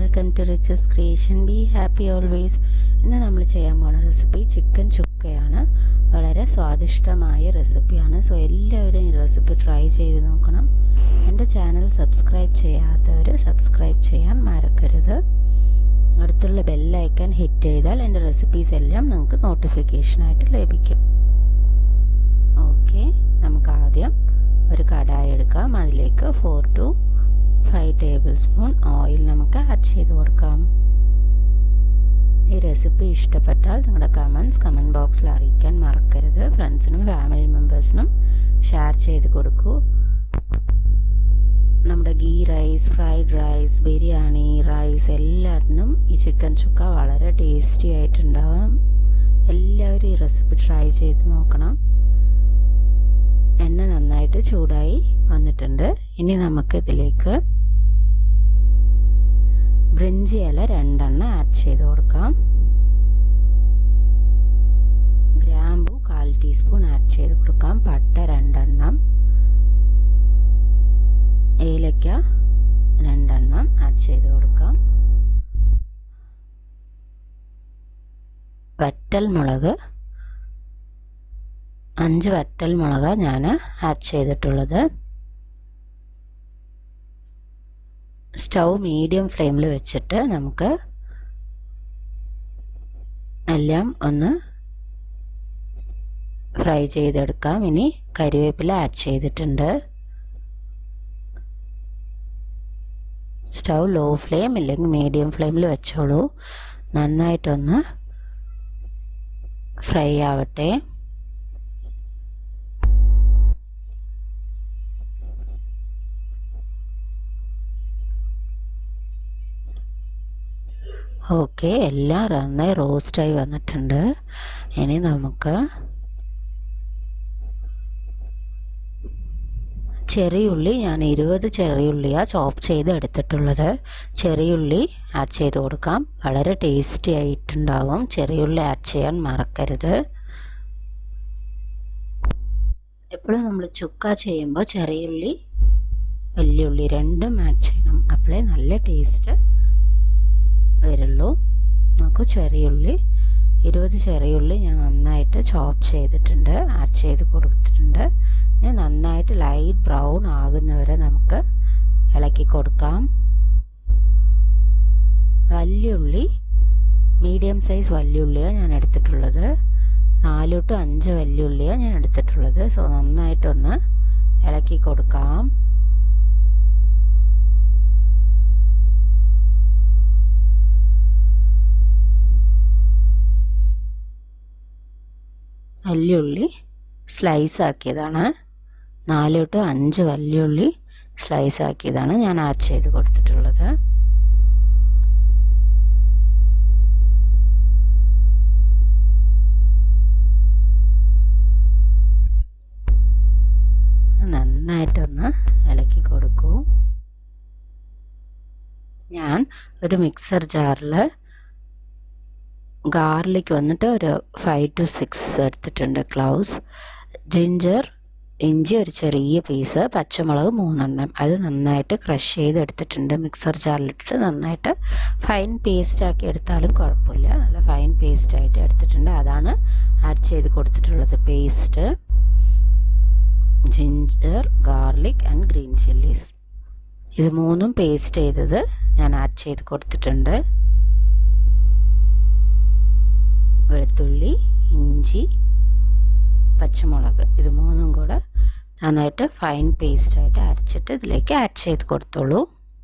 welcome to riches creation be happy always ഇന്ന് നമ്മൾ ചെയ്യാൻ പോണ റെസിപ്പി ചിക്കൻ ചുക്കയാണ് വളരെ സ്വാദിഷ്ടമായ റെസിപ്പിയാണ് സോ എല്ലാവരും ഈ റെസിപ്പി ട്രൈ ചെയ്ത് നോക്കണം എൻ്റെ ചാനൽ സബ്സ്ക്രൈബ് ചെയ്യാത്തവർ സബ്സ്ക്രൈബ് ചെയ്യാൻ മറക്കരുത് അടുത്തുള്ള ബെല്ലൈക്കൺ ഹിറ്റ് ചെയ്താൽ എൻ്റെ റെസിപ്പീസ് എല്ലാം നിങ്ങൾക്ക് നോട്ടിഫിക്കേഷനായിട്ട് ലഭിക്കും ഓക്കെ നമുക്ക് ആദ്യം ഒരു കടായി എടുക്കാം അതിലേക്ക് four to five table spoon oil നമുക്ക് ആഡ് ചെയ്ത് കൊടുക്കാം ഈ റെസിപ്പി ഇഷ്ടപ്പെട്ടാൽ നിങ്ങളുടെ കമൻസ് കമൻറ്റ് ബോക്സിൽ അറിയിക്കാൻ മറക്കരുത് ഫ്രണ്ട്സിനും ഫാമിലി മെമ്പേഴ്സിനും ഷെയർ ചെയ്ത് കൊടുക്കൂ നമ്മുടെ ghee rice fried rice biryani rice എല്ലാത്തിനും ഈ ചിക്കൻ ചുക്ക വളരെ ടേസ്റ്റി ആയിട്ടുണ്ടാകും എല്ലാവരും ഈ റെസിപ്പി ട്രൈ ചെയ്ത് നോക്കണം എണ്ണ നന്നായിട്ട് ചൂടായി വന്നിട്ടുണ്ട് ഇനി നമുക്ക് ഇതിലേക്ക് ബ്രിഞ്ചി ഇല രണ്ടെണ്ണം ആഡ് ചെയ്ത് കൊടുക്കാം ഗ്രാമ്പു കാൽ ടീസ്പൂൺ ആഡ് ചെയ്ത് കൊടുക്കാം പട്ട രണ്ടെണ്ണം ഏലക്ക രണ്ടെണ്ണം ആഡ് ചെയ്ത് കൊടുക്കാം വറ്റൽ മുളക് അഞ്ച് വറ്റൽ മുളക് ഞാൻ ആഡ് ചെയ്തിട്ടുള്ളത് സ്റ്റൗ മീഡിയം ഫ്ലെയിമിൽ വെച്ചിട്ട് നമുക്ക് എല്ലാം ഒന്ന് ഫ്രൈ ചെയ്തെടുക്കാം ഇനി കരിവേപ്പില ആഡ് ചെയ്തിട്ടുണ്ട് സ്റ്റൗ ലോ ഫ്ലെയിം ഇല്ലെങ്കിൽ മീഡിയം ഫ്ലെയിമിൽ വെച്ചോളൂ നന്നായിട്ടൊന്ന് ഫ്രൈ ആവട്ടെ ഓക്കെ എല്ലാം നന്നായി റോസ്റ്റായി വന്നിട്ടുണ്ട് ഇനി നമുക്ക് ചെറിയുള്ളി ഞാൻ ഇരുപത് ചെറിയുള്ളിയാണ് ചോപ്പ് ചെയ്ത് എടുത്തിട്ടുള്ളത് ചെറിയുള്ളി ആഡ് ചെയ്ത് കൊടുക്കാം വളരെ ടേസ്റ്റി ആയിട്ടുണ്ടാവും ചെറിയുള്ളി ആഡ് ചെയ്യാൻ മറക്കരുത് എപ്പോഴും നമ്മൾ ചുക്ക ചെയ്യുമ്പോൾ ചെറിയുള്ളി വലിയുള്ളി രണ്ടും ആഡ് ചെയ്യണം അപ്പോഴേ നല്ല ടേസ്റ്റ് വരുള്ളൂ നമുക്ക് ചെറിയുള്ളി ഇരുപത് ചെറിയുള്ളി ഞാൻ നന്നായിട്ട് ചോപ്പ് ചെയ്തിട്ടുണ്ട് ആഡ് ചെയ്ത് കൊടുത്തിട്ടുണ്ട് ഇനി നന്നായിട്ട് ലൈറ്റ് ബ്രൗൺ ആകുന്നവരെ നമുക്ക് ഇളക്കി കൊടുക്കാം വലിയുള്ളി മീഡിയം സൈസ് വലിയുള്ളിയാണ് ഞാൻ എടുത്തിട്ടുള്ളത് നാല് ടു അഞ്ച് വലിയുള്ളിയാണ് ഞാൻ എടുത്തിട്ടുള്ളത് സോ നന്നായിട്ടൊന്ന് ഇളക്കി കൊടുക്കാം വല്യുള്ളി സ്ലൈസ് ആക്കിയതാണ് നാല് ടു അഞ്ച് വല്യുള്ളി സ്ലൈസ് ആക്കിയതാണ് ഞാൻ ആഡ് ചെയ്ത് കൊടുത്തിട്ടുള്ളത് നന്നായിട്ടൊന്ന് ഇളക്കി കൊടുക്കൂ ഞാൻ ഒരു മിക്സർ ജാറിൽ ഗാർലിക് വന്നിട്ട് ഒരു ഫൈവ് ടു സിക്സ് എടുത്തിട്ടുണ്ട് ക്ലൗസ് ജിഞ്ചർ ഇഞ്ചി ഒരു ചെറിയ പീസ് പച്ചമുളക് മൂന്നെണ്ണം അത് നന്നായിട്ട് ക്രഷ് ചെയ്ത് എടുത്തിട്ടുണ്ട് മിക്സർ ജാറിലിട്ടിട്ട് നന്നായിട്ട് ഫൈൻ പേസ്റ്റ് ആക്കി എടുത്താലും കുഴപ്പമില്ല നല്ല ഫൈൻ പേസ്റ്റ് ആയിട്ട് എടുത്തിട്ടുണ്ട് അതാണ് ആഡ് ചെയ്ത് കൊടുത്തിട്ടുള്ളത് paste ginger garlic and green chillies ഇത് മൂന്നും പേസ്റ്റ് ചെയ്തത് ഞാൻ ആഡ് ചെയ്ത് കൊടുത്തിട്ടുണ്ട് വെളുത്തുള്ളി ഇഞ്ചി പച്ചമുളക് ഇത് മൂന്നും കൂടെ നന്നായിട്ട് ഫൈൻ പേസ്റ്റായിട്ട് അരച്ചിട്ട് ഇതിലേക്ക് ആഡ് ചെയ്ത് കൊടുത്തോളൂ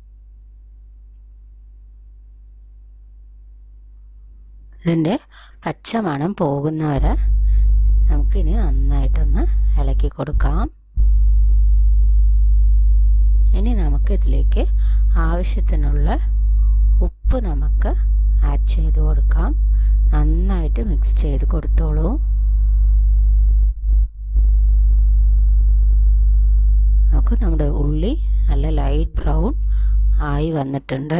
ഇതിൻ്റെ പച്ച മണം പോകുന്നവരെ നമുക്കിനി നന്നായിട്ടൊന്ന് ഇളക്കി കൊടുക്കാം ഇനി നമുക്ക് ഇതിലേക്ക് ആവശ്യത്തിനുള്ള ഉപ്പ് നമുക്ക് ആഡ് ചെയ്ത് കൊടുക്കാം നന്നായിട്ട് മിക്സ് ചെയ്ത് കൊടുത്തോളൂ നമുക്ക് നമ്മുടെ ഉള്ളി നല്ല ലൈറ്റ് ബ്രൗൺ ആയി വന്നിട്ടുണ്ട്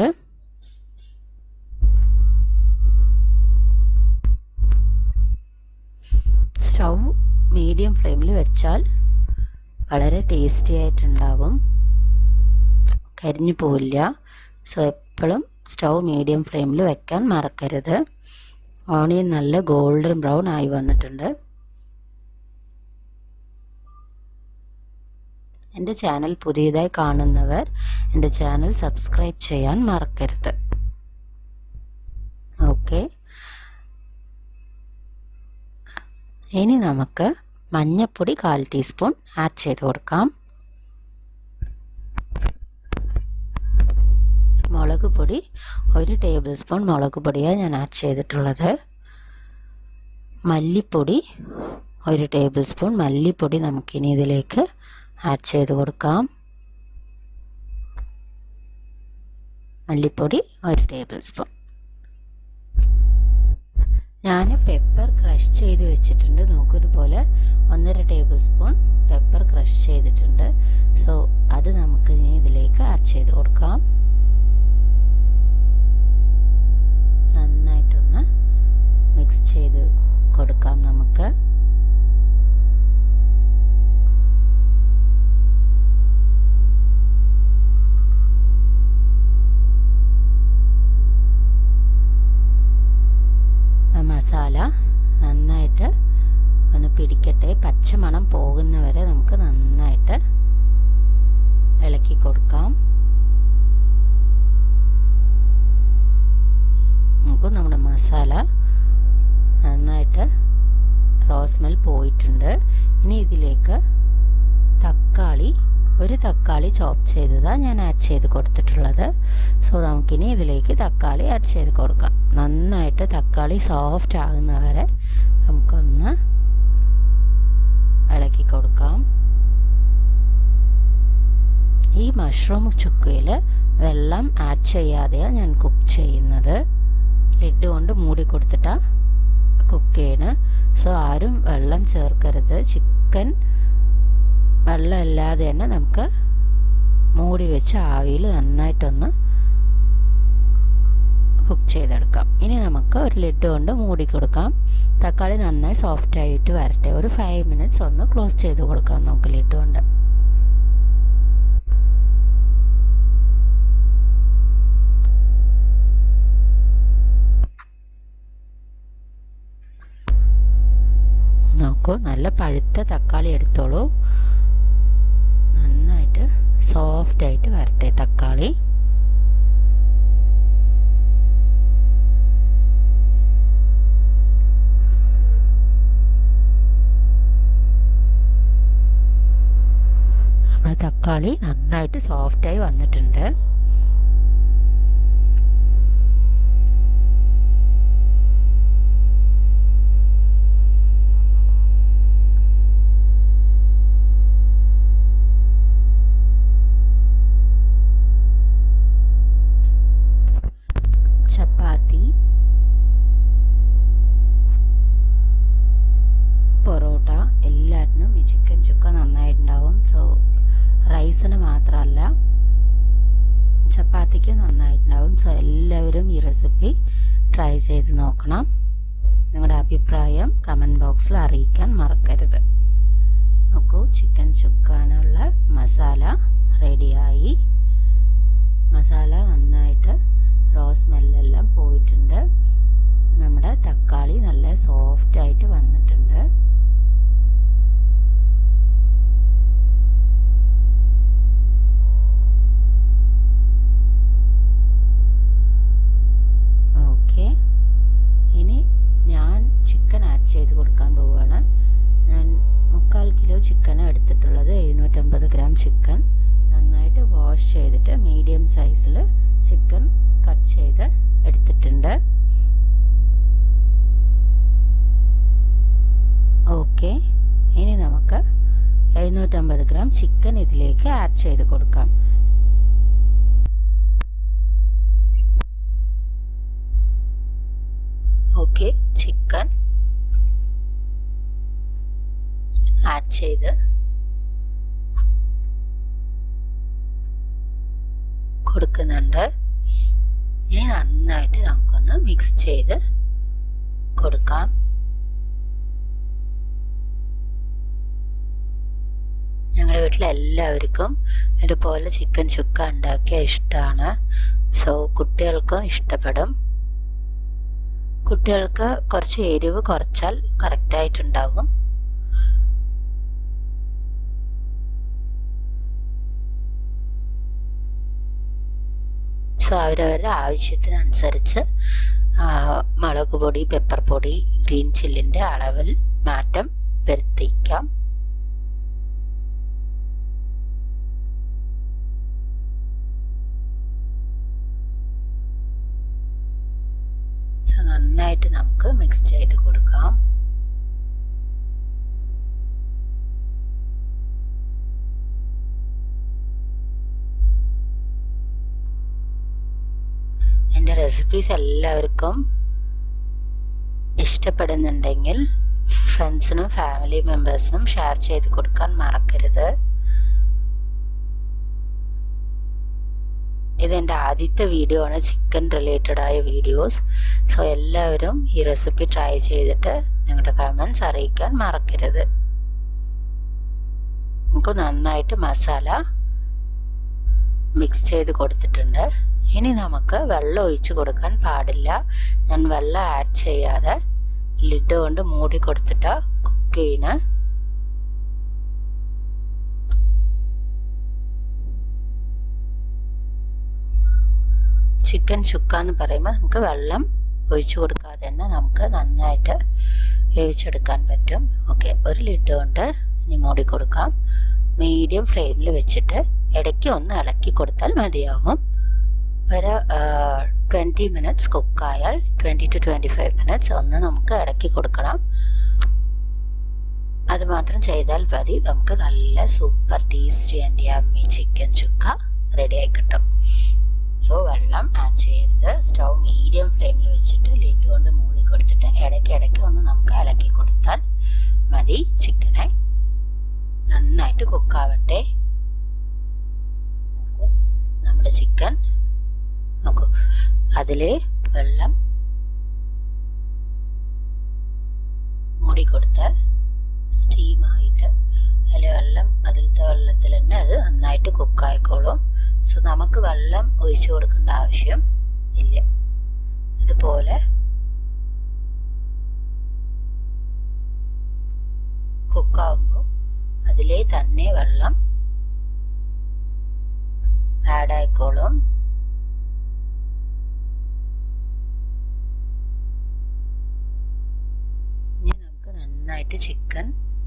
സ്റ്റൗ മീഡിയം ഫ്ലെയിമിൽ വെച്ചാൽ വളരെ ടേസ്റ്റി ആയിട്ടുണ്ടാവും കരിഞ്ഞു പോവില്ല സോ എപ്പോഴും സ്റ്റൗ മീഡിയം ഫ്ലെയിമിൽ വെക്കാൻ മറക്കരുത് ഓണിയൻ നല്ല ഗോൾഡൻ ബ്രൗൺ ആയി വന്നിട്ടുണ്ട് എൻ്റെ ചാനൽ പുതിയതായി കാണുന്നവർ എൻ്റെ ചാനൽ സബ്സ്ക്രൈബ് ചെയ്യാൻ മറക്കരുത് ഓക്കെ ഇനി നമുക്ക് മഞ്ഞപ്പൊടി കാൽ ടീസ്പൂൺ ആഡ് ചെയ്ത് കൊടുക്കാം മുളക് പൊടി ഒരു ടേബിൾ സ്പൂൺ മുളക് പൊടിയാണ് ഞാൻ ആഡ് ചെയ്തിട്ടുള്ളത് മല്ലിപ്പൊടി ഒരു ടേബിൾ സ്പൂൺ മല്ലിപ്പൊടി നമുക്കിനി ഇതിലേക്ക് ആഡ് ചെയ്ത് കൊടുക്കാം മല്ലിപ്പൊടി ഒരു ടേബിൾ സ്പൂൺ ഞാൻ പെപ്പർ ക്രഷ് ചെയ്ത് വെച്ചിട്ടുണ്ട് നോക്കൂ ഇതുപോലെ ഒന്നര ടേബിൾ സ്പൂൺ പെപ്പർ ക്രഷ് ചെയ്തിട്ടുണ്ട് സോ അത് നമുക്ക് ഇനി ഇതിലേക്ക് ആഡ് ചെയ്ത് കൊടുക്കാം നന്നായിട്ടൊന്ന് മിക്സ് ചെയ്ത് കൊടുക്കാം നമുക്ക് മസാല നന്നായിട്ട് ഒന്ന് പിടിക്കട്ടെ പച്ചമണം പോകുന്നവരെ നമുക്ക് നന്നായിട്ട് ഇളക്കി കൊടുക്കാം നമുക്ക് നമ്മുടെ മസാല നന്നായിട്ട് റോസ്മെൽ പോയിട്ടുണ്ട് ഇനി ഇതിലേക്ക് തക്കാളി ഒരു തക്കാളി ചോപ്പ് ചെയ്തതാണ് ഞാൻ ആഡ് ചെയ്ത് കൊടുത്തിട്ടുള്ളത് സോ നമുക്കിനി ഇതിലേക്ക് തക്കാളി ആഡ് ചെയ്ത് കൊടുക്കാം നന്നായിട്ട് തക്കാളി സോഫ്റ്റ് ആകുന്നവരെ നമുക്കൊന്ന് ഇളക്കി കൊടുക്കാം ഈ മഷ്റൂം ചുക്കയിൽ വെള്ളം ആഡ് ചെയ്യാതെയാണ് ഞാൻ കുക്ക് ചെയ്യുന്നത് ലിഡ് കൊണ്ട് മൂടി കൊടുത്തിട്ടാണ് കുക്ക് ചെയ്യണം സോ ആരും വെള്ളം ചേർക്കരുത് ചിക്കൻ വെള്ളമില്ലാതെ തന്നെ നമുക്ക് മൂടി വെച്ച് ആവിയിൽ നന്നായിട്ടൊന്ന് കുക്ക് ചെയ്തെടുക്കാം ഇനി നമുക്ക് ഒരു ലിഡ് കൊണ്ട് മൂടി കൊടുക്കാം തക്കാളി നന്നായി സോഫ്റ്റ് ആയിട്ട് വരട്ടെ ഒരു ഫൈവ് മിനിറ്റ്സ് ഒന്ന് ക്ലോസ് ചെയ്ത് കൊടുക്കാം നമുക്ക് ലിഡ് കൊണ്ട് നോക്കൂ നല്ല പഴുത്ത തക്കാളി എടുത്തോളൂ നന്നായിട്ട് സോഫ്റ്റ് ആയിട്ട് വരട്ടെ തക്കാളി നമ്മുടെ തക്കാളി നന്നായിട്ട് സോഫ്റ്റായി വന്നിട്ടുണ്ട് ചപ്പാത്തി പൊറോട്ട എല്ലാറ്റിനും ഈ ചിക്കൻ ചുക്ക നന്നായിട്ടുണ്ടാവും സോ റൈസിന് മാത്രമല്ല ചപ്പാത്തിക്ക് നന്നായിട്ടുണ്ടാവും സോ എല്ലാവരും ഈ റെസിപ്പി ട്രൈ ചെയ്ത് നോക്കണം നിങ്ങളുടെ അഭിപ്രായം കമൻറ്റ് ബോക്സിൽ അറിയിക്കാൻ മറക്കരുത് നോക്കൂ ചിക്കൻ ചുക്കാനുള്ള മസാല റെഡിയായി മസാല നന്നായിട്ട് റോ സ്മെല്ലെല്ലാം പോയിട്ടുണ്ട് നമ്മുടെ തക്കാളി നല്ല സോഫ്റ്റ് ആയിട്ട് വന്നിട്ടുണ്ട് ഓക്കെ ഇനി ഞാൻ ചിക്കൻ ആഡ് ചെയ്ത് കൊടുക്കാൻ പോവുകയാണ് ഞാൻ മുക്കാൽ കിലോ ചിക്കനാണ് എടുത്തിട്ടുള്ളത് എഴുന്നൂറ്റമ്പത് ഗ്രാം ചിക്കൻ നന്നായിട്ട് വാഷ് ചെയ്തിട്ട് മീഡിയം സൈസിൽ ചിക്കൻ കട്ട് ചെയ്ത് എടുത്തിട്ടുണ്ട് ഓക്കെ ഇനി നമുക്ക് എഴുന്നൂറ്റമ്പത് ഗ്രാം ചിക്കൻ ഇതിലേക്ക് ആഡ് ചെയ്ത് കൊടുക്കാം ഓക്കെ ചിക്കൻ ആഡ് ചെയ്ത് കൊടുക്കുന്നുണ്ട് ഇനി നന്നായിട്ട് നമുക്കൊന്ന് മിക്സ് ചെയ്ത് കൊടുക്കാം ഞങ്ങളുടെ വീട്ടിലെ എല്ലാവർക്കും ഇതുപോലെ ചിക്കൻ ചുക്ക ഉണ്ടാക്കിയ ഇഷ്ടമാണ് സോ കുട്ടികൾക്കും ഇഷ്ടപ്പെടും കുട്ടികൾക്ക് കുറച്ച് എരിവ് കുറച്ചാൽ കറക്റ്റായിട്ടുണ്ടാവും സോ അവരവരുടെ ആവശ്യത്തിനനുസരിച്ച് മുളക് പൊടി പെപ്പർ പൊടി ഗ്രീൻ ചില്ലിൻ്റെ അളവിൽ മാറ്റം വരുത്തിക്കാം സോ നന്നായിട്ട് നമുക്ക് മിക്സ് ചെയ്ത് കൊടുക്കാം എൻ്റെ റെസിപ്പീസ് എല്ലാവർക്കും ഇഷ്ടപ്പെടുന്നുണ്ടെങ്കിൽ ഫ്രണ്ട്സിനും ഫാമിലി മെമ്പേഴ്സിനും ഷെയർ ചെയ്ത് കൊടുക്കാൻ മറക്കരുത് ഇതെൻ്റെ ആദ്യത്തെ വീഡിയോ ആണ് ചിക്കൻ റിലേറ്റഡ് ആയ വീഡിയോസ് സോ എല്ലാവരും ഈ റെസിപ്പി ട്രൈ ചെയ്തിട്ട് നിങ്ങളുടെ കമൻസ് അറിയിക്കാൻ മറക്കരുത് നമുക്ക് നന്നായിട്ട് മസാല മിക്സ് ചെയ്ത് കൊടുത്തിട്ടുണ്ട് ഇനി നമുക്ക് വെള്ളം ഒഴിച്ചു കൊടുക്കാൻ പാടില്ല ഞാൻ വെള്ളം ആഡ് ചെയ്യാതെ ലിഡ് കൊണ്ട് മൂടി കൊടുത്തിട്ട് കുക്ക് ചെയ്യുന്ന ചിക്കൻ ചുക്ക എന്ന് പറയുമ്പോൾ നമുക്ക് വെള്ളം ഒഴിച്ചു കൊടുക്കാതെ തന്നെ നമുക്ക് നന്നായിട്ട് വേവിച്ചെടുക്കാൻ പറ്റും ഓക്കെ ഒരു ലിഡ് കൊണ്ട് ഇനി മൂടി കൊടുക്കാം മീഡിയം ഫ്ലെയിമിൽ വെച്ചിട്ട് ഇടയ്ക്ക് ഒന്ന് ഇളക്കി കൊടുത്താൽ മതിയാവും ഒരു ട്വൻറ്റി മിനിറ്റ്സ് കുക്കായാൽ twenty to twenty five minutes ഒന്ന് നമുക്ക് ഇടയ്ക്ക് കൊടുക്കണം അത് മാത്രം ചെയ്താൽ മതി നമുക്ക് നല്ല super tasty and yummy chicken chukka ready ആയി കിട്ടും സോ വെള്ളം ആഡ് ചെയ്യരുത് സ്റ്റൗ മീഡിയം ഫ്ലെയിമിൽ വെച്ചിട്ട് ലിഡ് കൊണ്ട് മൂടി കൊടുത്തിട്ട് ഇടയ്ക്ക് ഇടയ്ക്ക് ഒന്ന് നമുക്ക് ഇളക്കി കൊടുത്താൽ മതി ചിക്കനെ നന്നായിട്ട് കുക്കാവട്ടെ നമ്മുടെ ചിക്കൻ നോക്കൂ അതിൽ വെള്ളം മൂടി കൊടുത്താൽ സ്റ്റീമായിട്ട് അതിൽ വെള്ളം അതിലത്തെ വെള്ളത്തിൽ തന്നെ അത് നന്നായിട്ട് കുക്കായിക്കോളും സോ നമുക്ക് വെള്ളം ഒഴിച്ചു കൊടുക്കേണ്ട ആവശ്യം ഇല്ല ഇതുപോലെ കുക്കാവുമ്പോൾ അതിലെ തന്നെ വെള്ളം ആഡ് ആയിക്കോളും ഇനി നമുക്ക് നന്നായിട്ട് ചിക്കൻ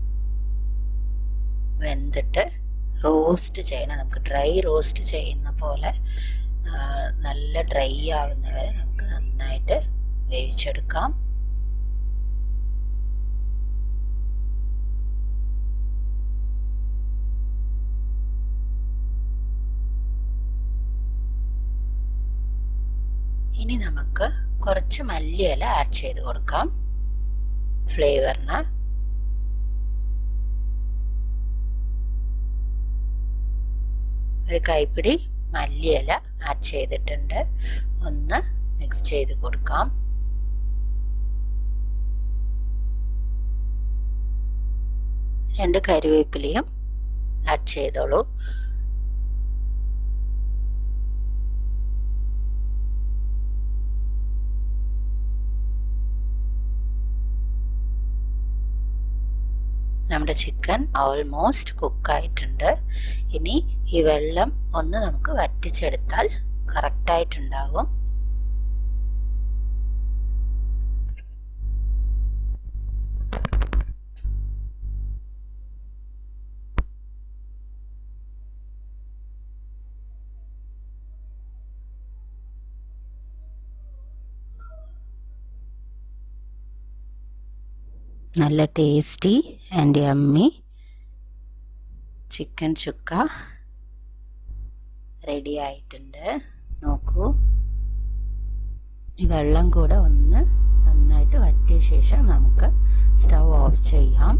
വെന്തിട്ട് റോസ്റ്റ് ചെയ്യണം നമുക്ക് ഡ്രൈ റോസ്റ്റ് ചെയ്യുന്ന പോലെ നല്ല ഡ്രൈ ആവുന്നവരെ നമുക്ക് നന്നായിട്ട് വേവിച്ചെടുക്കാം ഇനി നമുക്ക് കുറച്ച് മല്ലിയില ആഡ് ചെയ്ത് കൊടുക്കാം ഫ്ലേവറിന് ഒരു കൈപ്പിടി മല്ലിയില ആഡ് ചെയ്തിട്ടുണ്ട് ഒന്ന് മിക്സ് ചെയ്ത് കൊടുക്കാം രണ്ട് കരുവേപ്പിലയും ആഡ് ചെയ്തോളൂ നമ്മുടെ ചിക്കൻ ഓൾമോസ്റ്റ് കുക്കായിട്ടുണ്ട് ഇനി ഈ വെള്ളം ഒന്ന് നമുക്ക് വറ്റിച്ചെടുത്താൽ കറക്റ്റായിട്ടുണ്ടാവും നല്ല tasty and yummy chicken chukka ready ആയിട്ടുണ്ട് നോക്കൂ ഈ വെള്ളം കൂടെ ഒന്ന് നന്നായിട്ട് വറ്റിയ ശേഷം നമുക്ക് സ്റ്റൗ ഓഫ് ചെയ്യാം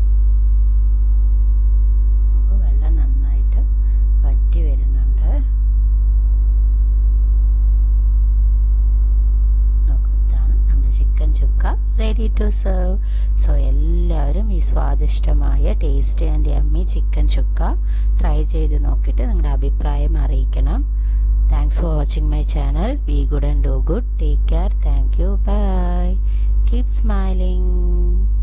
നമുക്ക് വെള്ളം നന്നായിട്ട് വറ്റി വരുന്നുണ്ട് നോക്കൂ ഇതാണ് നമ്മുടെ chicken chukka ready to serve so എല്ലാവരും ഈ സ്വാദിഷ്ടമായ tasty and yummy chicken chukka try ചെയ്ത് നോക്കിയിട്ട് നിങ്ങളുടെ അഭിപ്രായം അറിയിക്കണം thanks for watching my channel be good and do good take care thank you bye keep smiling